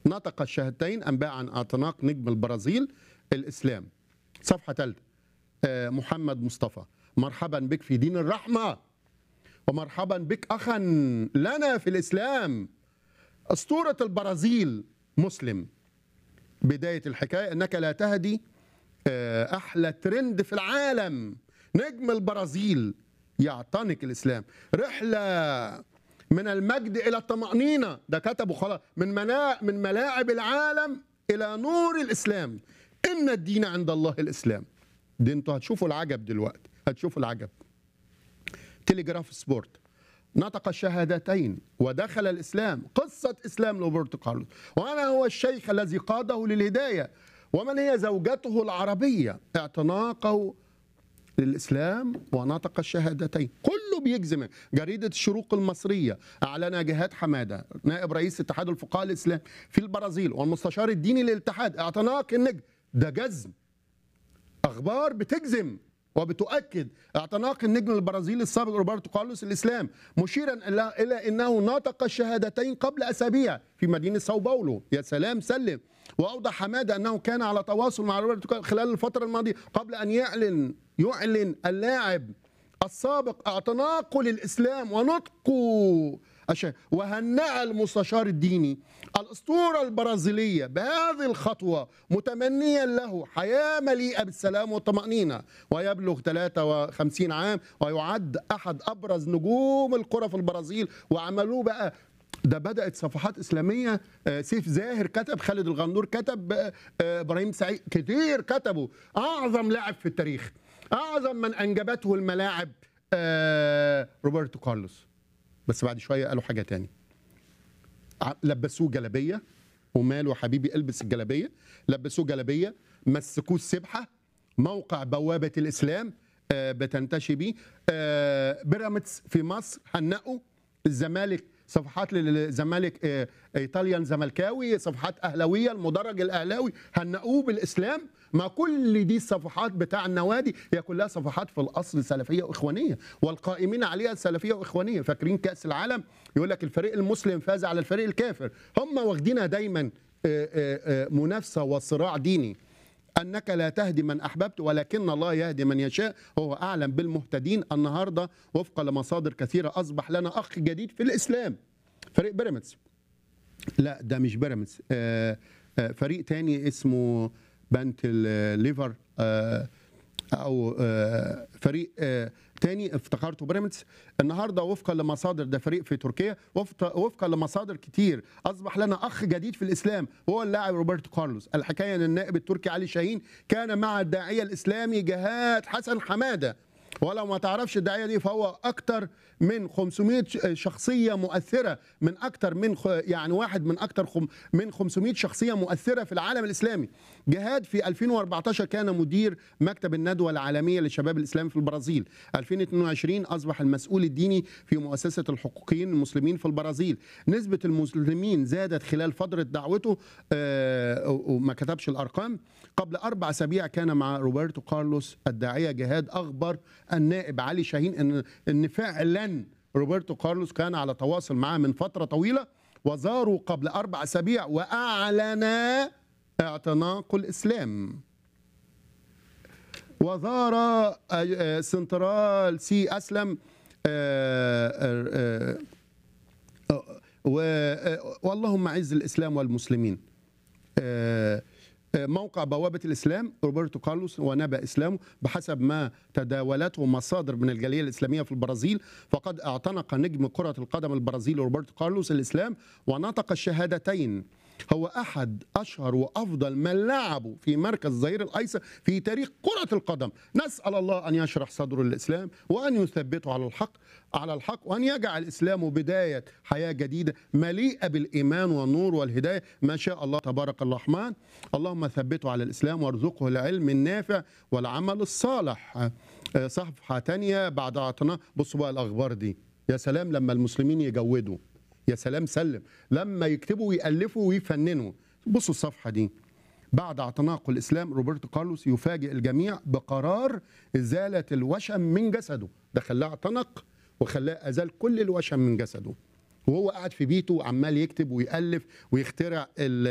نطق الشهادتين أنباء عن اعتناق نجم البرازيل الإسلام صفحة ثالثة آه، محمد مصطفى مرحبا بك في دين الرحمة ومرحبا بك أخا لنا في الإسلام أسطورة البرازيل مسلم بداية الحكاية أنك لا تهدي آه، أحلى ترند في العالم نجم البرازيل يعتنق الإسلام رحلة من المجد إلى الطمأنينة ده كتبه خلاص من منا من ملاعب العالم إلى نور الإسلام إن الدين عند الله الإسلام دي انتوا هتشوفوا العجب دلوقتي هتشوفوا العجب تليجراف سبورت نطق الشهادتين ودخل الإسلام قصة إسلام روبرتو كارلوس وأنا هو الشيخ الذي قاده للهداية ومن هي زوجته العربية اعتناقه للإسلام ونطق الشهادتين كله بيجزم جريدة الشروق المصرية أعلن جهاد حمادة نائب رئيس اتحاد الفقهاء الإسلام في البرازيل والمستشار الديني للاتحاد اعتناق النجم ده جزم اخبار بتجزم وبتؤكد اعتناق النجم البرازيلي السابق روبرتو كارلوس الاسلام مشيرا الى الى انه نطق الشهادتين قبل اسابيع في مدينه ساو باولو يا سلام سلم واوضح حماده انه كان على تواصل مع روبرتو كارلوس خلال الفتره الماضيه قبل ان يعلن يعلن اللاعب السابق اعتناقه للاسلام ونطقه أشياء. وهنأ المستشار الديني الأسطورة البرازيلية بهذه الخطوة متمنيا له حياة مليئة بالسلام والطمأنينة ويبلغ 53 عام ويعد أحد أبرز نجوم الكرة في البرازيل وعملوه بقى ده بدأت صفحات إسلامية آه، سيف زاهر كتب خالد الغندور كتب آه، آه، إبراهيم سعيد كتير كتبوا أعظم لاعب في التاريخ أعظم من أنجبته الملاعب آه، روبرتو كارلوس بس بعد شويه قالوا حاجه تاني ع- لبسوه جلابيه وماله حبيبي البس الجلابيه لبسوه جلابيه مسكوه السبحه موقع بوابه الاسلام آه، بتنتشي بيه آه، بيراميدز في مصر هنقوا الزمالك صفحات للزمالك آه، ايطاليان زملكاوي صفحات اهلاويه المدرج الاهلاوي هنقوه بالاسلام ما كل دي الصفحات بتاع النوادي هي كلها صفحات في الاصل سلفيه واخوانيه والقائمين عليها سلفيه واخوانيه فاكرين كاس العالم يقول لك الفريق المسلم فاز على الفريق الكافر هم واخدينها دايما آه، آه، آه، منافسه وصراع ديني انك لا تهدي من احببت ولكن الله يهدي من يشاء هو اعلم بالمهتدين النهارده وفقا لمصادر كثيره اصبح لنا اخ جديد في الاسلام فريق بيراميدز لا ده مش بيراميدز آه، آه، فريق تاني اسمه بنت الليفر آه، او آه، فريق آه، تاني افتكرته بيراميدز النهارده وفقا لمصادر ده فريق في تركيا وفق- وفقا لمصادر كتير اصبح لنا اخ جديد في الاسلام وهو اللاعب روبرتو كارلوس الحكايه ان النائب التركي علي شاهين كان مع الداعيه الاسلامي جهاد حسن حماده ولو ما تعرفش الداعيه دي فهو اكتر من 500 شخصيه مؤثره من اكتر من خ- يعني واحد من اكتر خم من 500 شخصيه مؤثره في العالم الاسلامي جهاد في 2014 كان مدير مكتب الندوه العالميه للشباب الاسلامي في البرازيل 2022 اصبح المسؤول الديني في مؤسسه الحقوقيين المسلمين في البرازيل نسبه المسلمين زادت خلال فتره دعوته آه، وما كتبش الارقام قبل اربع اسابيع كان مع روبرتو كارلوس الداعيه جهاد اخبر النائب علي شاهين ان ان فعلا روبرتو كارلوس كان على تواصل معاه من فتره طويله وزاروا قبل اربع اسابيع واعلن اعتناق الاسلام وزار آه، آه، سنترال سي اسلم آه، آه، آه، و- آه، واللهم اعز الاسلام والمسلمين آه، آه، موقع بوابة الإسلام روبرتو كارلوس ونبأ إسلامه بحسب ما تداولته مصادر من الجالية الإسلامية في البرازيل فقد اعتنق نجم كرة القدم البرازيلي روبرتو كارلوس الإسلام ونطق الشهادتين هو أحد أشهر وأفضل من لعبوا في مركز الظهير الأيسر في تاريخ كرة القدم نسأل الله أن يشرح صدره للإسلام وأن يثبته على الحق على الحق وأن يجعل الإسلام بداية حياة جديدة مليئة بالإيمان والنور والهداية ما شاء الله تبارك الرحمن اللهم ثبته على الإسلام وارزقه العلم النافع والعمل الصالح آه، صفحة تانية بعد اعتناق بصوا بقى الأخبار دي يا سلام لما المسلمين يجودوا يا سلام سلم لما يكتبوا ويألفوا ويفننوا بصوا الصفحة دي بعد اعتناق الإسلام روبرتو كارلوس يفاجئ الجميع بقرار إزالة الوشم من جسده ده خلاه اعتنق وخلاه أزال كل الوشم من جسده وهو قاعد في بيته عمال يكتب ويألف ويخترع ال